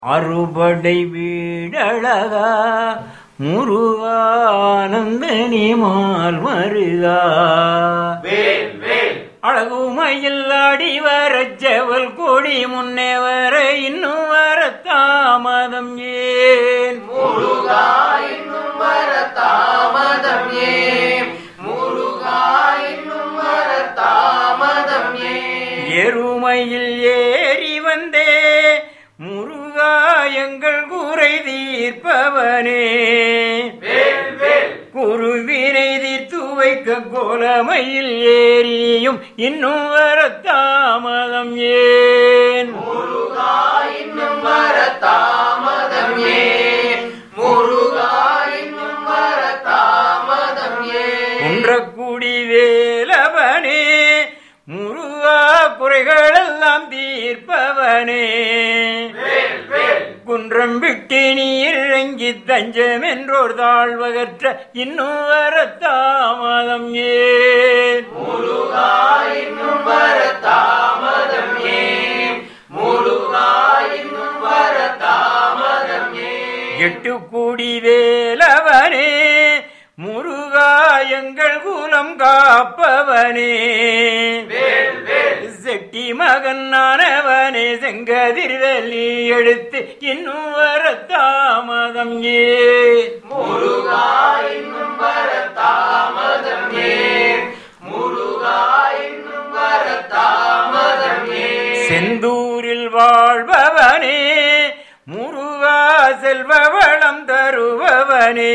அறுபடை வீடழகா முருகானந்தனி மால் மருகா வேல் வேல் அழகுமையில் அடி வர செவல் கொடி முன்னே வர இன்னும் வர தாமதம் ஏன் முருகா இன்னும் வர தாமதம் ஏன் முருகா இன்னும் வர தாமதம் ஏன் எருமையில் ஏறி வந்தே முருகா எங்கள் குறை தீர்ப்பவனே வேல் வேல் குருவினை தீர்த்து வைக்க கோலமையில் ஏறியும் இன்னும் வர தாமதம் ஏன் முருகா இன்னும் வர தாமதம் ஏன் முருகா இன்னும் வர தாமதம் ஏன் குன்றக்குடி வேலவனே முருகா குறைகளெல்லாம் தீர்ப்பவனே வேல் வேல் குன்றம் விட்டு நீர் இறங்கி தஞ்சம் என்றோர் தாழ்வகற்ற இன்னும் வர தாமதம் ஏன் முருகா இன்னும் வர தாமதம் ஏன் முருகா இன்னும் வர தாமதம் ஏன் எட்டு கூடி வேலவனே முருகா எங்கள் குலம் காப்பவனே வேல் வேல் செட்டி மகன் நானவனே செங்கதிர்வெளி எடுத்து இன்னும் வர தாமதம் ஏன் முருகா இன்னும் வர தாமதம் ஏன் முருகா இன்னும் வர தாமதம் ஏன் செந்தூரில் வாழ்பவனே முருகா செல்வவளம் தருபவனே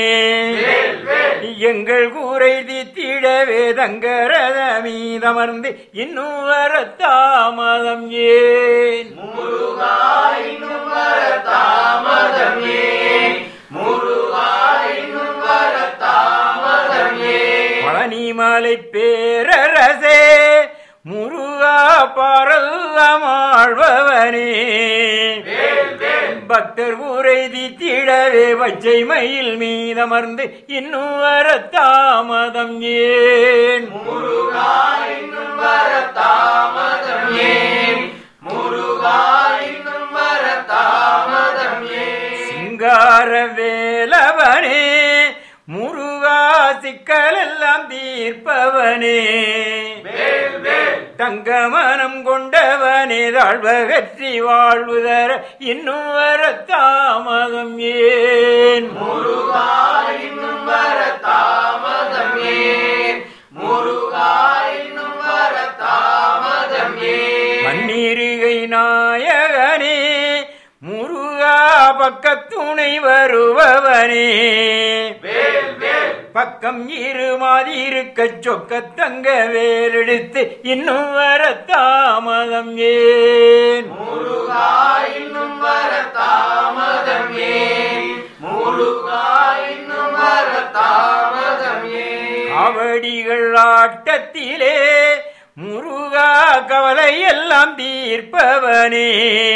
வேல் வேல் எங்கள் கூரை தீத்திடவே தங்கரத மீதமர்ந்து இன்னும் வர தாமதம் ஏன் முருகா இன்னும் வர தாமதம் ஏன் முருகா இன்னும் வர தாமதம் ஏன் பழனிமலை பேரரசே முருகா பாரல்லாம் ஆழ்பவனே வேல் வேல் பக்தர் ஊரை தீத்திடவே பச்சை மயில் மீதமர்ந்து இன்னும் வர தாமதம் ஏன் முருகா இன்னும் வர தாமதம் ஏன் முருகா இன்னும் வர தாமதம் ஏன் சிங்கார வேலவனே முருகா சிக்கலெல்லாம் தீர்ப்பவனே வேல் வேல் தங்க மனம் கொண்டவனே தாழ்வகற்றி வாழ்வுதர இன்னும் வர தாமதம் ஏன் முருகா இன்னும் வர தாமதம் ஏன் முருகா இன்னும் வர தாமதம் ஏன் மண்ணீருகை நாயகனே முருகா பக்கத்துணை வருபவனே வேல் வேல் பக்கம் இரு மாதி இருக்க சொக்க தங்க வேலெடுத்து இன்னும் வர தாமதம் ஏன் முருகா இன்னும் வர தாமதம் ஏன் முருகா இன்னும் வர தாமதம் ஏன் காவடிகள் ஆட்டத்திலே முருகா கவலை எல்லாம் தீர்ப்பவனே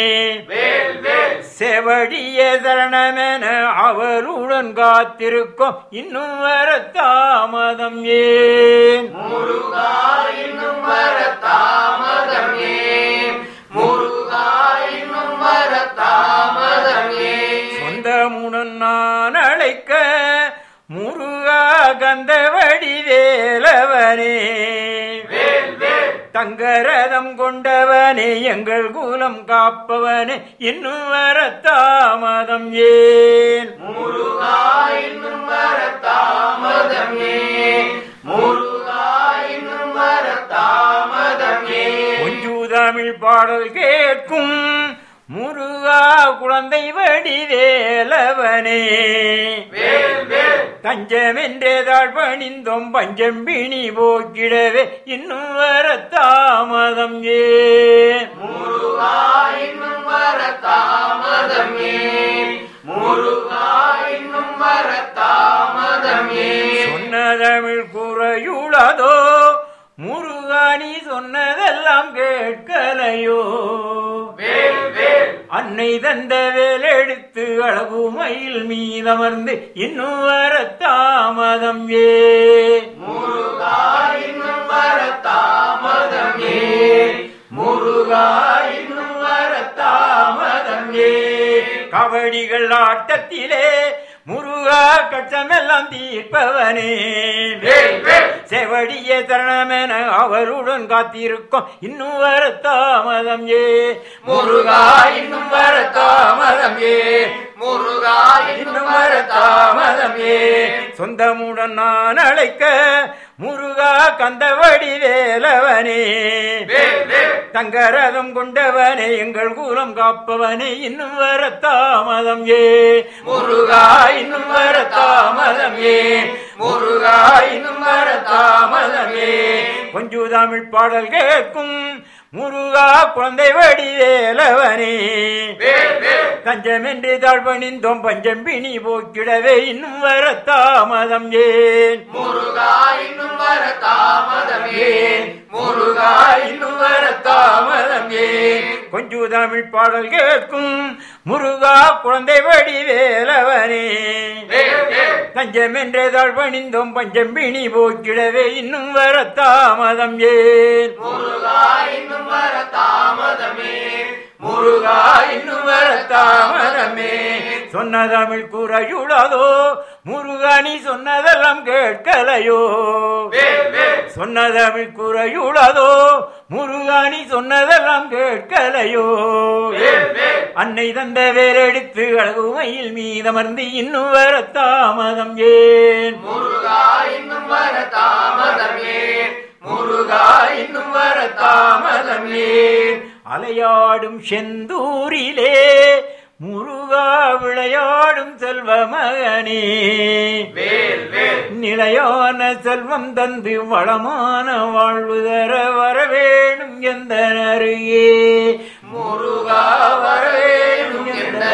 வேல் வேல் செவடிய சரணமென அவருடன் காத்திருக்கும் இன்னும் வர தாமதம் ஏன் முருகா இன்னும் வர தாமதம் ஏன் முருகா இன்னும் வர தாமதம் ஏன் சொந்தமுடன் நான் அழைக்க முருகா கந்தவடி வேலவனே வேல் வேல் தங்கரதம் கொண்டவனே எங்கள் குலம் காப்பவனே இன்னும் வர தாமதம் ஏன் முருகா இன்னும் வர தாமதம் ஏன் முருகா இன்னும் வர தாமதம் ஏன் கொஞ்சு தமிழ் பாடல் கேட்கும் முருகா குழந்தை வடிவேலவனே வேல் வேல் தஞ்சமென்றே தாழ்பணிந்தோம் பஞ்சம் பிணி போக்கிடவே இன்னும் வர தாமதம் ஏன் முருகா இன்னும் வர தாமதம் ஏன் முருகா இன்னும் வர தாமதம் ஏன் சொன்ன தமிழ் குறையுளதோ முருகா நீ சொன்னதெல்லாம் கேட்கலையோ வேல் வேல் அன்னை தந்த வேலெடுத்து அழகு மயில் மீதமர்ந்து இன்னும் வர தாமதம் ஏன் முருகா இன்னும் வர தாமதம் ஏன் முருகா இன்னும் வர தாமதம் ஏன் கபடிகள் ஆட்டத்திலே முருகா கட்சமெல்லாம் தீர்ப்பவனே வேல், வேல். செவடிய தரணமென அவருடன் காத்திருக்கும் இன்னும் வர தாமதம் ஏ முருகா இன்னும் வர தாமதம் ஏன் முருகா இன்னும் வர தாமதம் ஏன் சொந்தமுடன் நான் அழைக்க முருகா கந்தவடி வேலவனே வேல், வேல். தங்கரதம் கொண்டவனே எங்கள் கூலம் காப்பவனே இன்னும் வர தாமதம் ஏ முருகா இன்னும் வர தாமதம் ஏன் முருகா இன்னும் வர தாமதம் ஏன் கொஞ்சு தமிழ் பாடல் கேட்கும் முருகா குழந்தை வடி வேலவனே வேல், வேல். தஞ்சமென்று தாழ்வணிந்தோம் பஞ்சம் பிணி போக்கிடவே இன்னும் வர தாமதம் ஏன் முருகா இன்னும் வர தாமதம் ஏன் முருகா இன்னும் வர தாமதம் ஏன் கொஞ்சு தமிழ் பாடல் கேட்கும் முருகா குழந்தை வடி வேலவனே வேல், வேல். தஞ்சமென்றே தாழ்வணிந்தோம் பஞ்சம் பிணி போக்கிடவே இன்னும் வர தாமதம் ஏன் முருகா இன்னும் வர தாமதமே முருகா இன்னும் வர தாமதமே சொன்ன தமிழ் கூறையுளதோ முருகா நீ சொன்னதெல்லாம் கேட்கலையோ வேல், வேல். சொன்ன தமிழ் கூறையுளதோ முருகா நீ சொன்னதெல்லாம் கேட்கலையோ வேல், வேல். அன்னை தந்த வேரெடுத்து அழகுமையில் மீதமர்ந்து இன்னும் வர தாமதம் ஏன் முருகா இன்னும் வர தாமதம் ஏன் முருகா இன்னும் வர தாமதம் ஏன் அலையாடும் செந்தூரிலே முருகா விளையாடும் செல்வ மகனே வேல் வேல் நிலையான செல்வம் தந்து வளமான வாழ்வு தர வரவேணும் எந்த அருகே முருகா வரவேணும் எந்த